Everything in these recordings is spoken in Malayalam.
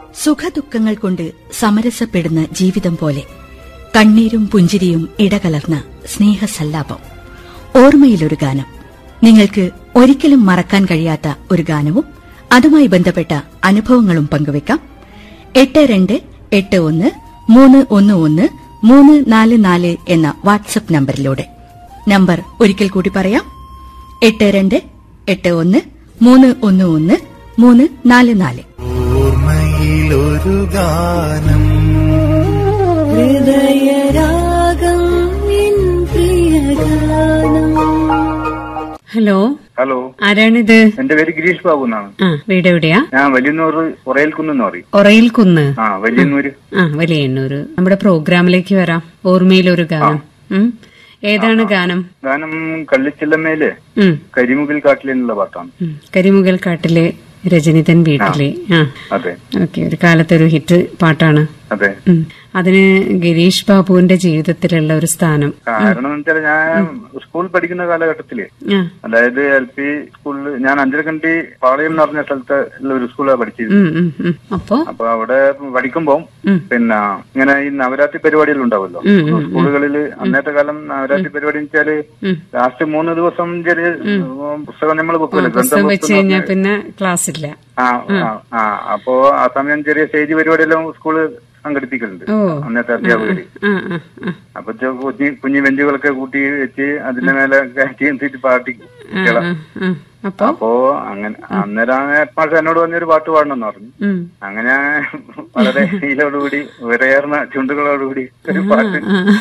സുഖദുഃഖങ്ങൾ കൊണ്ട് സമരസപ്പെടുന്ന ജീവിതം പോലെ കണ്ണീരും പുഞ്ചിരിയും ഇടകലർന്ന സ്നേഹസല്ലാപം ഓർമ്മയിലൊരു ഗാനം നിങ്ങൾക്ക് ഒരിക്കലും മറക്കാൻ കഴിയാത്ത ഒരു ഗാനവും അതുമായി ബന്ധപ്പെട്ട അനുഭവങ്ങളും പങ്കുവെക്കാം എട്ട് രണ്ട് എട്ട് ഒന്ന് മൂന്ന് ഒന്ന് ഒന്ന് മൂന്ന് നാല് നാല് എന്ന വാട്സപ്പ് നമ്പറിലൂടെ നമ്പർ ഒരിക്കൽ കൂടി പറയാം എട്ട് രണ്ട് എട്ട് ഒന്ന് മൂന്ന് ഒന്ന് ഒന്ന് മൂന്ന് നാല് നാല് ഓർമ്മയിലൊരു ഗാനം ഹൃദയരാഗം നിൻ പ്രിയഗാനം ഹലോ ഹലോ ആരാണിത് എന്റെ പേര് ഗിരീഷ് ബാബു എന്നാണ് ആ വീട് എവിടെയാ ഞാൻ വലിയന്നൂർ ഉറയൽക്കുന്ന് എന്ന് പറയും ഒറയിൽ കുന്ന് ആ വലിയന്നൂര് ആ വലിയണ്ണൂര് നമ്മുടെ പ്രോഗ്രാമിലേക്ക് വരാം ഓർമ്മയിലൊരു ഗാനം ഉം. ഏതാണ് ഗാനം ഗാനം കള്ളിച്ചില്ലമ്മയിലെ ഉം. കരിമുകിൽ കാട്ടിലുള്ള പാട്ടാണ് ഉം. കരിമുകൽ കാട്ടിലെ രജനിതൻ വീട്ടിലെ ആ അതെ ഓക്കെ ഒരു കാലത്തൊരു ഹിറ്റ് പാട്ടാണ് അതെ ഉം. അതിന് ഗിരീഷ് ബാബുവിന്റെ ജീവിതത്തിലുള്ള ഒരു സ്ഥാനം കാരണം എന്ന് വെച്ചാൽ ഞാൻ സ്കൂൾ പഠിക്കുന്ന കാലഘട്ടത്തില് ആ അതായത് എൽ പി സ്കൂളിൽ ഞാൻ അഞ്ചരക്കണ്ടി പാളയം എന്ന് പറഞ്ഞ സ്ഥലത്ത് ഉള്ള ഒരു സ്കൂളിലാണ് പഠിച്ചത് ഉം, ഉം, ഉം. അപ്പോ അപ്പൊ അവിടെ പഠിക്കുമ്പോൾ ഉം. പിന്നെ ഇങ്ങനെ ഈ നവരാത്രി പരിപാടികൾ ഉണ്ടാവുമല്ലോ ഉം, ഉം, സ്കൂളുകളിൽ അന്നത്തെ കാലം നവരാത്രി പരിപാടി എന്ന് വെച്ചാല് ഉം. ലാസ്റ്റ് മൂന്ന് ദിവസം ചെറിയ പുസ്തകം നമ്മൾ വെക്കുമല്ലോ പുസ്തകം വെച്ച് ഗ്രന്ഥം കഴിഞ്ഞാൽ പിന്നെ ക്ലാസ് ഇല്ല ആ ആ, ആ അപ്പോ ആ സമയം ചെറിയ സ്റ്റേജ് പരിപാടിയെല്ലാം സ്കൂള് സംഘടിപ്പിക്കുന്നുണ്ട് ഓ. അന്നത്തെ അധ്യാപകര് ആ ആ ആ അപ്പൊ ചെ- കുഞ്ഞി കുഞ്ഞു ബെഞ്ചുകളൊക്കെ കൂട്ടി വെച്ച് അതിന്റെ മേലെ കയറ്റി നിർത്തിയിട്ട് പാട്ടി ആ, ആ, ആ. അപ്പൊ അപ്പോ അങ്ങനെ അന്നേരം ഹെഡ്മാസ്റ്റർ എന്നോട് പറഞ്ഞൊരു പാട്ട് പാടണമെന്ന് പറഞ്ഞു ഉം. അങ്ങനെ വളരെ ശീലോടുകൂടി വിറയേർന്ന ചുണ്ടുകളോടുകൂടി ഒരു പാട്ട്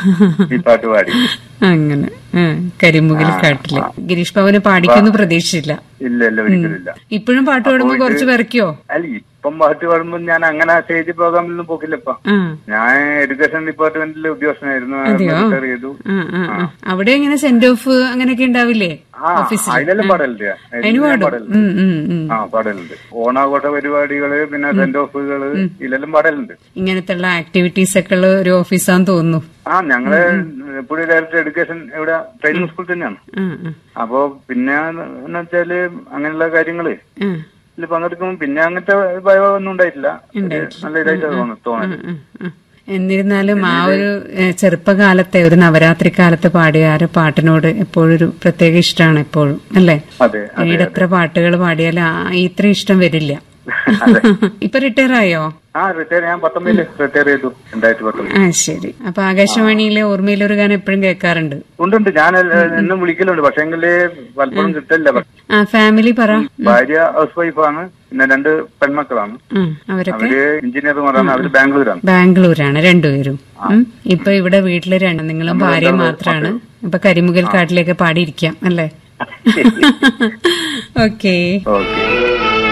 ഈ പാട്ട് പാടി അങ്ങനെ ആ, കരിമുകിൽ കാട്ടില് ഗിരീഷ് ഭവന് പാടിക്കൊന്നും പ്രതീക്ഷിച്ചില്ല ഇല്ല ഇല്ല ഒരിക്കലും ഇല്ല ഇപ്പോഴും പാട്ട് പാടുമ്പോ കുറച്ച് വിറയ്ക്കോ അല്ല ഇപ്പം പാട്ട് പാടുമ്പോ ഞാൻ അങ്ങനെ സ്റ്റേജ് പ്രോഗ്രാമിലൊന്നും പോക്കില്ല ഇപ്പൊ ആ ഞാൻ എഡ്യൂക്കേഷൻ ഡിപ്പാർട്ട്മെന്റിലെ ഉദ്യോഗസ്ഥനായിരുന്നു അതെയോ? റിട്ടയർ ചെയ്തു ആ, ആ, ആ. അവിടെ എങ്ങനെ സെന്റ് ഓഫ് അങ്ങനെയൊക്കെ ഉണ്ടാവില്ലേ ആ ഓഫീസിൽ അതിലെല്ലാം പാടലുണ്ട് അതിന് അതിലെല്ലാം പാടും പാടലുണ്ട് ഉം, ഉം, ഉം. ആ പാടലുണ്ട് ഓണാഘോഷ പരിപാടികള് പിന്നെ സെന്റ് ഓഫുകള് ഇതിലെല്ലാം പാടലുണ്ട് ഇങ്ങനത്തെ ഉള്ള ആക്ടിവിറ്റീസ് ഒക്കെ ഉള്ള ഒരു ഓഫീസാന്ന് തോന്നുന്നു ആ ഞങ്ങള് പുതിയ ഡയറക്ടർ എഡ്യൂക്കേഷൻ ഇവിടെ ട്രെയിനിങ് സ്കൂൾ തന്നെയാണ് ആ, ആ, അപ്പോ പിന്നെ എന്ന് വെച്ചാല് അങ്ങനെയുള്ള കാര്യങ്ങള് ആ, ഇതിൽ പങ്കെടുക്കുമ്പോൾ പിന്നെ അങ്ങനത്തെ ഭയം ഒന്നും ഉണ്ടായിട്ടില്ല ഒരു നല്ല ഇതായിട്ട് തോന്നുന്നു തോന്നുന്നു ആ, ആ. എന്നിരുന്നാലും ആ ഒരു ഏ, ചെറുപ്പകാലത്തെ ഒരു നവരാത്രി കാലത്ത് പാടിയ ആ ഒരു പാട്ടിനോട് എപ്പോഴും ഒരു പ്രത്യേക ഇഷ്ടമാണ് എപ്പോഴും അല്ലേ അതെ പിന്നീട് എത്ര പാട്ടുകൾ പാടിയാലും ആ ഇത്ര ഇഷ്ടം വരില്ല ഇപ്പൊ റിട്ടയർ ആയോ ആ റിട്ടയർ ഞാൻ പത്തൊമ്പതില് റിട്ടയർ ചെയ്തു രണ്ടായിരത്തി പത്തൊമ്പത് ആ ശരി അപ്പൊ ആകാശവാണിയിലെ ഓർമ്മയിലൊരു ഗാനം എപ്പോഴും കേൾക്കാറുണ്ട് ഉണ്ടുണ്ട് ഞാൻ എന്നും വിളിക്കലുണ്ട് പക്ഷെങ്കില് പലപ്പോഴും കിട്ടില്ല ആ ഫാമിലി പറ ഭാര്യ ഹൗസ് വൈഫാണ് പിന്നെ രണ്ട് പെൺമക്കളാണ് ഉം, അവരൊക്കെ അവര് എഞ്ചിനീയർമാരാണ് അവര് ബാംഗ്ലൂരാണ് ബാംഗ്ലൂരാണ് രണ്ടുപേരും ഉം. ഇപ്പൊ ഇവിടെ വീട്ടില് രണ്ട് നിങ്ങളും ഭാര്യയും മാത്രാണ് ഇപ്പൊ കരിമുകൽ കാട്ടിലേക്ക് പാടിയിരിക്കാം അല്ലേ ഓക്കേ ഓക്കെ